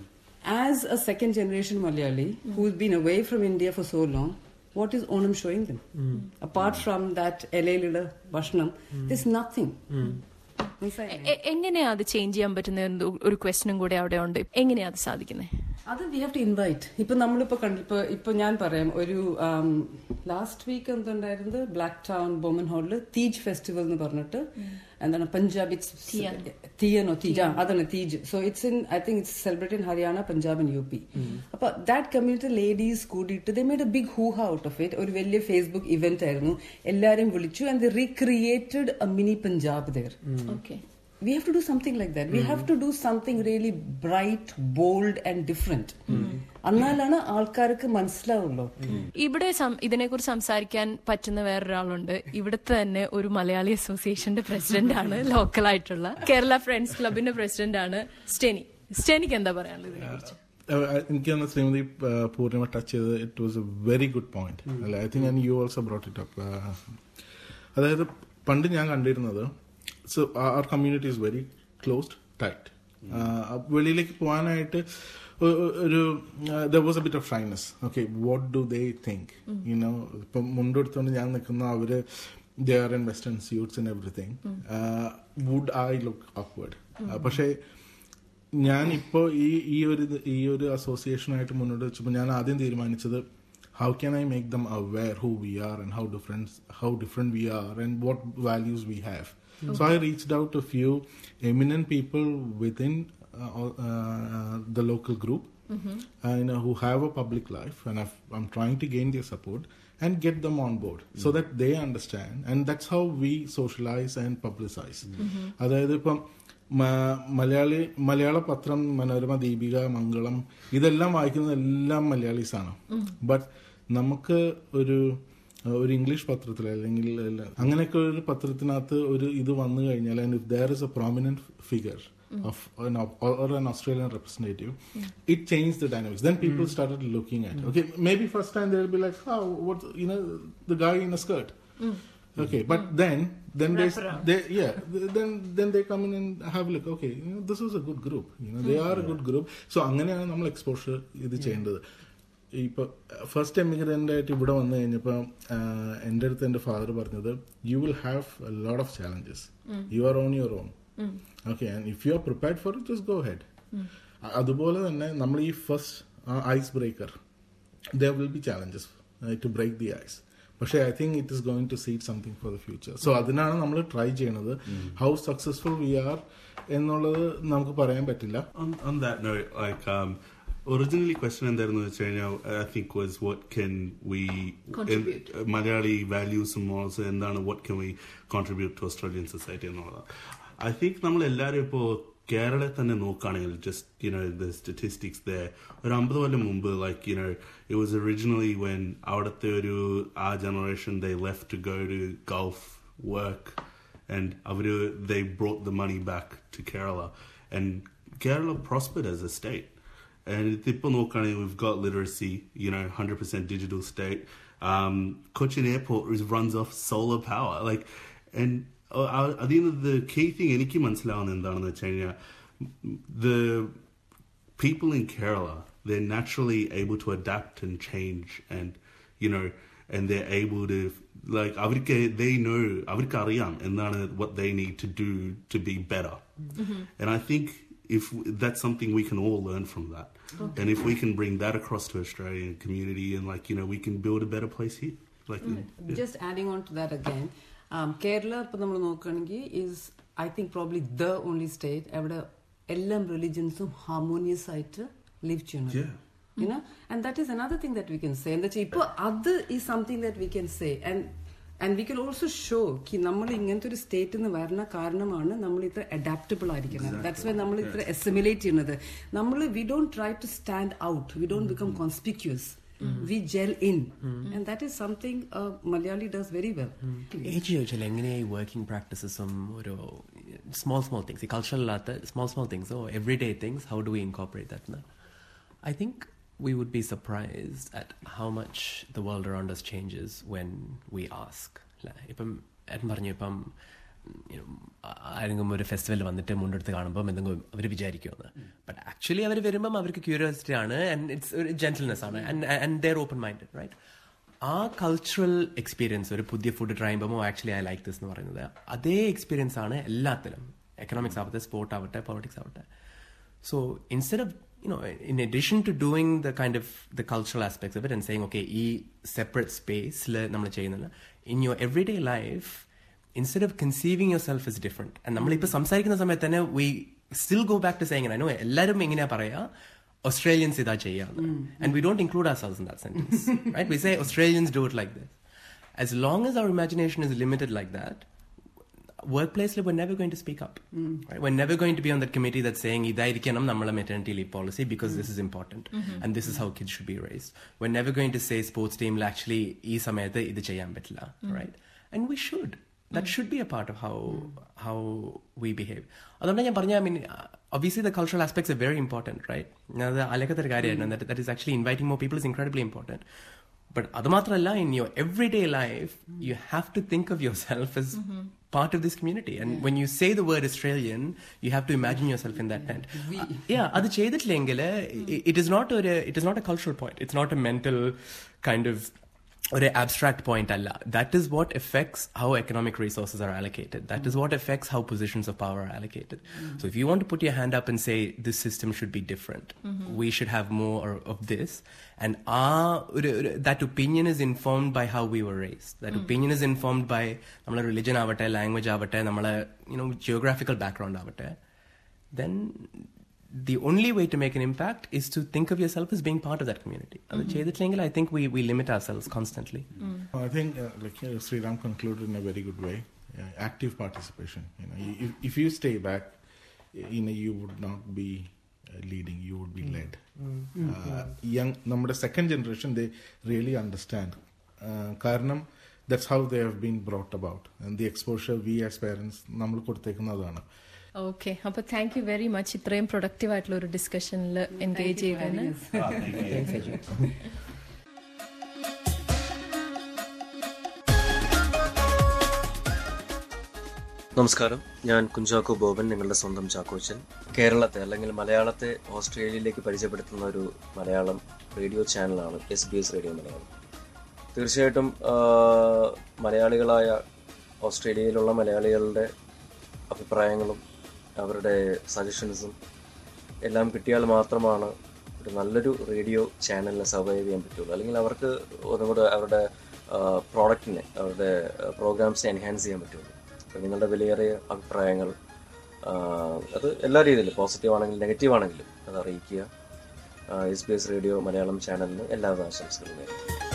Speaker 3: as a second generation Malayali who's been away from India for so long, what is Onam showing them? Apart from that LA little Vashnam, there's nothing. മനസ്സിലായില്ലേ?
Speaker 2: എ- എങ്ങനെയാ അത് ചേഞ്ച് ചെയ്യാൻ പറ്റുന്ന ഒരു- ഒരു ക്വസ്റ്റനും കൂടെ അവിടെ ഉണ്ട് എങ്ങനെയാ അത് സാധിക്കുന്നത്
Speaker 3: അത് വി ഹാവ് ടു ഇൻവൈറ്റ് ഇപ്പൊ നമ്മളിപ്പോ കണ്ടു ഇപ്പൊ ഇപ്പൊ ഞാൻ പറയാം ഒരു ലാസ്റ്റ് വീക്ക് എന്തുണ്ടായിരുന്നത് ബ്ലാക്ക് ടൗൺ ബൊമൻ ഹാളിൽ തീജ് ഫെസ്റ്റിവൽ എന്ന് പറഞ്ഞിട്ട് എന്താണ് പഞ്ചാബ് തീയനോ തീജ ആ, അതാണ് Teej so it's in I think it's celebrate in Haryana Punjab and U P അപ്പൊ ദാറ്റ് കമ്മ്യൂണിറ്റി ലേഡീസ് കൂടിയിട്ട് they made a big hoo-ha out of it ഒരു വലിയ ഫേസ്ബുക്ക് ഇവന്റ് ആയിരുന്നു എല്ലാരും വിളിച്ചു and they recreated a mini Punjab there
Speaker 2: okay
Speaker 3: we have to do something like that. We have to do something really bright, bold, and different. എന്നാലാണ് ആൾക്കാർക്ക് മനസ്സിലാവുള്ളൂ
Speaker 2: ഇവിടെ some- ഇതിനെക്കുറിച്ച് സംസാരിക്കാൻ പറ്റുന്ന വേറൊരാളുണ്ട് ഇവിടുത്തെ തന്നെ ഒരു മലയാളി അസോസിയേഷന്റെ പ്രസിഡന്റ് ആണ് ലോക്കൽ ആയിട്ടുള്ള കേരള ഫ്രണ്ട്സ് ക്ലബിന്റെ പ്രസിഡന്റ് ആണ് സ്റ്റെനി സ്റ്റെനിക്ക് എന്താ പറയാനുള്ളത് ഇതിനെക്കുറിച്ച്
Speaker 5: Uh, എനിക്ക് തന്നെ ശ്രീമതി uh, പൂർണിമ ടച്ച് ചെയ്തത് it was a very good point അല്ലെ I think you also brought it up അതായത് പണ്ട് ഞാൻ കണ്ടിരുന്നത് so our community is very closed tight വെളിയിലേക്ക് പോകാനായിട്ട് ഒ- ഒ- ഒരു there was a bit of shyness okay what do they think you know ഇപ്പം മുണ്ടെടുത്തുകൊണ്ട് ഞാൻ നിൽക്കുന്ന അവര് they are in western suits and everything would I look upward പക്ഷേ ഞാൻ ഇപ്പോ ഈ ഈ ഒരു ഇത് ഈ ഒരു അസോസിയേഷനായിട്ട് മുന്നോട്ട് വെച്ചപ്പോൾ ഞാൻ ആദ്യം തീരുമാനിച്ചത് how can I make them aware who we are and how different how different we are and what values we have so I reached out a few eminent people within the local group uh, you know, who have a public life and I've, i'm trying to gain their support and get them on board so that they understand and that's how we socialize and publicize അതായത് ഇപ്പം മ- മലയാളി മലയാള പത്രം മനോരമ ദീപിക മംഗളം ഇതെല്ലാം വായിക്കുന്നത് എല്ലാം മലയാളീസ് ആണ് but നമുക്ക് ഒരു ഒരു ഇംഗ്ലീഷ് പത്രത്തിൽ അല്ലെങ്കിൽ അല്ല- അങ്ങനെയൊക്കെ ഒരു പത്രത്തിനകത്ത് ഒരു ഇത് വന്നു കഴിഞ്ഞാൽ and if there is a prominent figure of an op- or, or an Australian representative, it changed the dynamics. Then people started looking at okay, maybe first time they'll be like, oh, what you know, the guy in a skirt. Okay, but then then they, they yeah th- then then they come in and have a look. Okay, you know, this is a good group. You know, they are a good group. So അങ്ങനെയാണ് നമ്മൾ exposure ഇത് ചെയ്യേണ്ടത് ഇപ്പൊ first emigrant ആയിട്ട് ഇവിടെ വന്നു കഴിഞ്ഞപ്പോൾ എൻ്റെ അടുത്ത് എൻ്റെ ഫാദർ പറഞ്ഞത് you will have lot of challenges you are on your own okay and if you are prepared for it just go head അതുപോലെ തന്നെ നമ്മൾ ഈ first ice breaker there will be challenges to break the ice പക്ഷേ I think it is going to seed something for the future so അതിനാണ് നമ്മൾ try ചെയ്യണത് how successful V R എന്നുള്ളത് നമുക്ക് പറയാൻ പറ്റില്ല
Speaker 4: On, on that note, like um, originally question എന്തായിരുന്നു വെച്ച് കഴിഞ്ഞാൽ I think was what can we
Speaker 2: Contribute.
Speaker 4: in- Malayali values and morals എന്താണ് what can we contribute to Australian society എന്നുള്ളത് I think നമ്മൾ എല്ലാവരും ഇപ്പോൾ കേരളത്തിൽ തന്നെ നോക്കുകയാണെങ്കിൽ just you know the statistics the ഒരു അമ്പത് കൊല്ലം മുമ്പ് like you know it was originally when അവിടുത്തെ ഒരു ആ generation they left to go to Gulf work and അവര് they brought the money back to Kerala and Kerala prospered as a state and ഇതിപ്പോ നോക്കുകയാണെങ്കിൽ we've got literacy you know 100% digital state Um, Cochin Airport is, runs off solar power. Like, and uh, I- I think the key thing എനിക്ക് മനസ്സിലാവുന്ന എന്താണെന്ന് വെച്ച് കഴിഞ്ഞാൽ the people in Kerala, they're naturally able to adapt and change and, you know, and they're able to, like, അവർക്ക് they know, അവർക്ക് അറിയാം എന്താണ് what they need to do to be better. And I think if that's something we can all learn from that. And if we can bring that across to Australian community and like, you know, we can build a better place here. Like, yeah.
Speaker 3: Just adding on to that again Kerala ഇപ്പൊ നമ്മൾ നോക്കുകയാണെങ്കിൽ is I think probably the only state അവിടെ എല്ലാ റിലിജൻസും harmonious ആയിട്ട് live ചെയ്യുന്നത്
Speaker 4: Yeah.
Speaker 3: you know and that is another thing that we can say എന്താ വെച്ചാൽ ഇപ്പോൾ അത് is something that we can say and and we can also show കി നമ്മൾ ഇങ്ങനത്തെ ഒരു സ്റ്റേറ്റിൽ നിന്ന് വരുന്ന കാരണമാണ് നമ്മൾ ഇത്ര അഡാപ്റ്റബിൾ ആയിരിക്കുന്നത് ദാറ്റ്സ് വൈ നമ്മൾ ഇത്ര എസ്റ്റിമുലേറ്റ് ചെയ്യുന്നത് നമ്മൾ we don't try to stand out we don't become conspicuous we gel in and that is something Malayali does very well
Speaker 6: age ചോദിച്ചാൽ എങ്ങനെയാ ഈ വർക്കിംഗ് പ്രാക്ടീസസും ഒരു സ്മോൾ സ്മോൾ തിങ്സ് ഈ കൾച്ചറല്ലാത്ത small small things oh every day things how do we incorporate that I think we would be surprised at how much the world around us changes when we ask. ല്ലേ? ഇപ്പം ഏട്ടൻ പറഞ്ഞു ഇപ്പം you know, ആ- ആരെങ്കിലും ഒരു festival വന്നിട്ട് മുണ്ടെടുത്ത് കാണുമ്പോൾ എന്തെങ്കിലും അവർ വിചാരിക്കുമെന്ന് ബട്ട് ആക്ച്വലി അവർ വരുമ്പം അവർക്ക് ക്യൂരിയോസിറ്റി ആണ് ആൻഡ് ഇറ്റ്സ് ഒരു ജെന്റിൽനെസ് ആണ് and they're open minded right ആ കൾച്ചറൽ എക്സ്പീരിയൻസ് ഒരു പുതിയ ഫുഡ് ട്രൈ ചെയ്യുമ്പോൾ ആക്ച്വലി ഐ ലൈക്ക് ദിസ് എന്ന് പറയുന്നത് അതേ എക്സ്പീരിയൻസ് ആണ് എല്ലാത്തിലും എക്കണോമിക്സ് ആവട്ടെ സ്പോർട്ട് ആവട്ടെ പൊളിറ്റിക്സ് ആവട്ടെ So instead of, you know, in addition to doing the kind of the cultural aspects of it and saying, okay, e separate space, നമ്മൾ ചെയ്യുന്നില്ല in your everyday life, instead of conceiving yourself as different, and നമ്മളിപ്പോൾ സംസാരിക്കുന്ന സമയത്ത് തന്നെ we still go back to saying, I know എല്ലാവരും എങ്ങനെയാ പറയാ Australians ഇതാ ചെയ്യാന്ന് and we don't include ourselves in that sentence, right? We say Australians do it like this. As long as our imagination is limited like that, workplace we're never going to speak up right? we're never going to be on that committee that's saying ഇതായിരിക്കണം നമ്മളെ maternity leave policy because this is important and this is how kids should be raised we're never going to say sports team actually ഈ സമയത്ത് ഇത് ചെയ്യാൻ പറ്റില്ല right and we should that should be a part of how how we behave അതുകൊണ്ട് ഞാൻ പറഞ്ഞ I mean obviously the cultural aspects are very important right അത് അലക്കത്തൊരു കാര്യമായിരുന്നു that, that is actually inviting more people is incredibly important but അത് മാത്രമല്ല in your everyday life you have to think of yourself as part of this community and when you say the word Australian you have to imagine yourself in that tent Uh, yeah അത് ചെയ്തിട്ടില്ലെങ്കിൽ it is not a it is not a cultural point it's not a mental kind of ഒരു abstract point അല്ല that is what affects how economic resources are allocated that is what affects how positions of power are allocated so if you want put your hand up and say this system should be different we should have more of this and ആ ഒരു that opinion is informed by how we were raised that opinion is informed by നമ്മളെ religion ആവട്ടെ language ആവട്ടെ നമ്മളെ you know geographical background ആവട്ടെ then the only way to make an impact is to think of yourself as being part of that community. അത് ചെയ്തിട്ടില്ലെങ്കിൽ I think we, we limit ourselves constantly.
Speaker 5: I think, uh, like uh, Sri Ram concluded in a very good way. Uh, active participation. You know, if, if you stay back, you know, you would not be uh, leading. You would be led. Uh, young, നമ്മുടെ second generation, they really understand. Uh, കാരണം that's how they have been brought about, and the exposure we as parents നമ്മൾ കൊടുത്തേക്കുന്നതാണ്.
Speaker 2: Okay അപ്പൊ thank you very much ഇത്രയും productive ആയിട്ടുള്ള ഒരു ഡിസ്കഷനിൽ engage ചെയ്തതിന്
Speaker 7: നമസ്കാരം ഞാൻ കുഞ്ചാക്കോ ബോബൻ നിങ്ങളുടെ സ്വന്തം ചാക്കോച്ചൻ കേരളത്തെ അല്ലെങ്കിൽ മലയാളത്തെ ഓസ്ട്രേലിയയിലേക്ക് പരിചയപ്പെടുത്തുന്ന ഒരു മലയാളം റേഡിയോ ചാനലാണ് S B S radio Malayalam തീർച്ചയായിട്ടും ആ, മലയാളികളായ ഓസ്ട്രേലിയയിലുള്ള മലയാളികളുടെ അഭിപ്രായങ്ങളും അവരുടെ സജഷൻസും എല്ലാം കിട്ടിയാൽ മാത്രമാണ് ഒരു നല്ലൊരു റേഡിയോ ചാനലിനെ സർവൈവ് ചെയ്യാൻ പറ്റുള്ളൂ അല്ലെങ്കിൽ അവർക്ക് ഒന്നും കൂടെ അവരുടെ പ്രോഡക്റ്റിനെ അവരുടെ പ്രോഗ്രാംസിനെ എൻഹാൻസ് ചെയ്യാൻ പറ്റുള്ളൂ അപ്പോൾ നിങ്ങളുടെ വിലയേറിയ അഭിപ്രായങ്ങൾ ആ, അത് എല്ലാ രീതിയിലും പോസിറ്റീവ് ആണെങ്കിലും നെഗറ്റീവ് ആണെങ്കിലും അത് അറിയിക്കുക S B S radio Malayalam ചാനലിന് എല്ലാവിധ ആശംസകളും നേരുന്നു